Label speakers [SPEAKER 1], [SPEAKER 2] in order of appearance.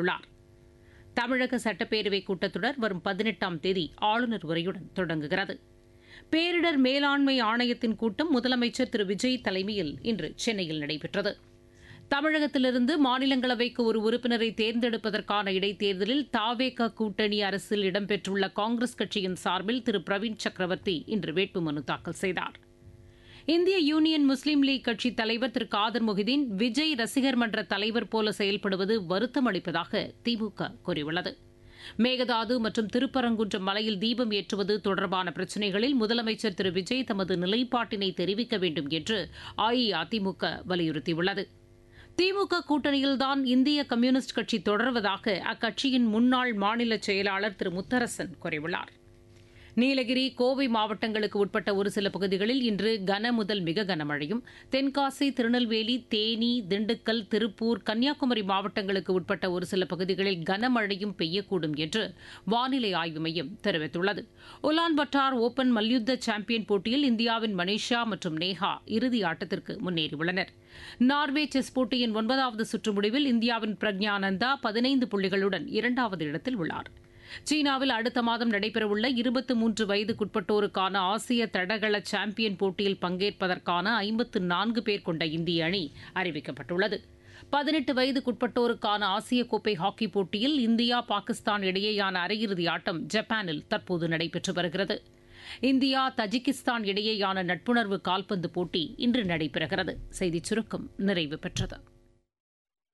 [SPEAKER 1] கூறியுள்ளார் தமிழக சட்டப்பேரவை கூட்டத்தொடர் வரும் பதினெட்டாம் தேதி ஆளுநர் உரையுடன் தொடங்குகிறது பேரிடர் மேலாண்மை ஆணையத்தின் கூட்டம் முதலமைச்சர் திரு விஜய் தலைமையில் இன்று சென்னையில் நடைபெற்றது தமிழகத்திலிருந்து மாநிலங்களவைக்கு ஒரு உறுப்பினரை தேர்ந்தெடுப்பதற்கான இடைத்தேர்தலில் தாவேக கூட்டணி அரசில் இடம்பெற்றுள்ள காங்கிரஸ் கட்சியின் சார்பில் திரு பிரவீன் சக்கரவர்த்தி இன்று வேட்புமனு தாக்கல் செய்தார் இந்திய யூனியன் முஸ்லீம் லீக் கட்சி தலைவர் திரு காதர் மொஹிதீன் விஜய் ரசிகர் மன்ற தலைவர் போல செயல்படுவது வருத்தம் அளிப்பதாக திமுக கூறியுள்ளது மேகதாது மற்றும் திருப்பரங்குன்றம் மலையில் தீபம் ஏற்றுவது தொடர்பான பிரச்சினைகளில் முதலமைச்சர் திரு விஜய் தமது நிலைப்பாட்டினை தெரிவிக்க வேண்டும் என்று அஇஅதிமுக வலியுறுத்தியுள்ளது திமுக கூட்டணியில்தான் இந்திய கம்யூனிஸ்ட் கட்சி தொடர்வதாக அக்கட்சியின் முன்னாள் மாநில செயலாளர் திரு முத்தரசன் கூறியுள்ளார் நீலகிரி கோவை மாவட்டங்களுக்கு உட்பட்ட ஒரு சில பகுதிகளில் இன்று கன முதல் மிக கனமழையும் தென்காசி திருநெல்வேலி தேனி திண்டுக்கல் திருப்பூர் கன்னியாகுமரி மாவட்டங்களுக்கு உட்பட்ட ஒரு சில பகுதிகளில் கனமழையும் பெய்யக்கூடும் என்று வானிலை ஆய்வு மையம் தெரிவித்துள்ளது உலான் பட்டார் ஓபன் மல்யுத்த சாம்பியன் போட்டியில் இந்தியாவின் மனிஷா மற்றும் நேஹா இறுதி ஆட்டத்திற்கு முன்னேறியுள்ளனர் நார்வே செஸ் போட்டியின் ஒன்பதாவது சுற்று முடிவில் இந்தியாவின் பிரக்ஞானந்தா பதினைந்து புள்ளிகளுடன் இரண்டாவது இடத்தில் உள்ளார் சீனாவில் அடுத்த மாதம் நடைபெறவுள்ள இருபத்தி மூன்று வயதுக்குட்பட்டோருக்கான ஆசிய தடகள சாம்பியன் போட்டியில் பங்கேற்பதற்கான ஐம்பத்து நான்கு பேர் கொண்ட இந்திய அணி அறிவிக்கப்பட்டுள்ளது பதினெட்டு வயதுக்குட்பட்டோருக்கான ஆசிய கோப்பை ஹாக்கி போட்டியில் இந்தியா பாகிஸ்தான் இடையேயான அரையிறுதி ஆட்டம் ஜப்பானில் தற்போது நடைபெற்று வருகிறது இந்தியா தஜிகிஸ்தான் இடையேயான நட்புணர்வு கால்பந்து போட்டி இன்று நடைபெறுகிறது செய்திச் சுருக்கம் நிறைவு பெற்றது